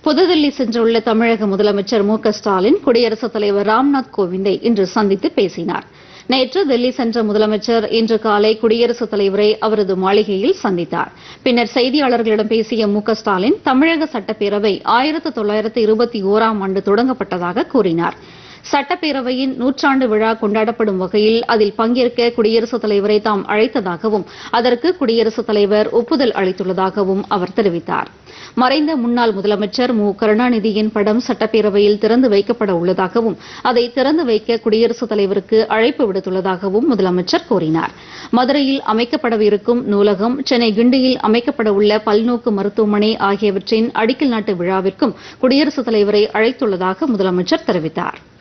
புதுதில்லி சென்றுள்ள தமிழக முதலமைச்சர் மு க ஸ்டாலின் குடியரசுத் தலைவர் ராம்நாத் கோவிந்தை இன்று சந்தித்து பேசினார் நேற்று தில்லி சென்ற முதலமைச்சர் இன்று காலை குடியரசுத் தலைவரை அவரது மாளிகையில் சந்தித்தார் பின்னர் செய்தியாளர்களிடம் பேசிய மு க ஸ்டாலின் தமிழக சட்டப்பேரவை ஆயிரத்து தொள்ளாயிரத்து இருபத்தி ஓராம் ஆண்டு தொடங்கப்பட்டதாக கூறினார் சட்டப்பேரவையின் நூற்றாண்டு விழா கொண்டாடப்படும் வகையில் அதில் பங்கேற்க குடியரசுத் தலைவரை தாம் அழைத்ததாகவும் அதற்கு குடியரசுத் தலைவர் ஒப்புதல் அளித்துள்ளதாகவும் அவர் தெரிவித்தார் மறைந்த முன்னாள் முதலமைச்சர் மு கருணாநிதியின் படம் சட்டப்பேரவையில் திறந்து வைக்கப்பட உள்ளதாகவும் அதை திறந்து வைக்க குடியரசுத் தலைவருக்கு அழைப்பு விடுத்துள்ளதாகவும் முதலமைச்சர் கூறினார் மதுரையில் அமைக்கப்படவிருக்கும் நூலகம் சென்னை கிண்டியில் அமைக்கப்பட உள்ள பல்நோக்கு மருத்துவமனை ஆகியவற்றின் அடிக்கல் நாட்டு விழாவிற்கும் குடியரசுத் தலைவரை அழைத்துள்ளதாக முதலமைச்சர் தெரிவித்தாா்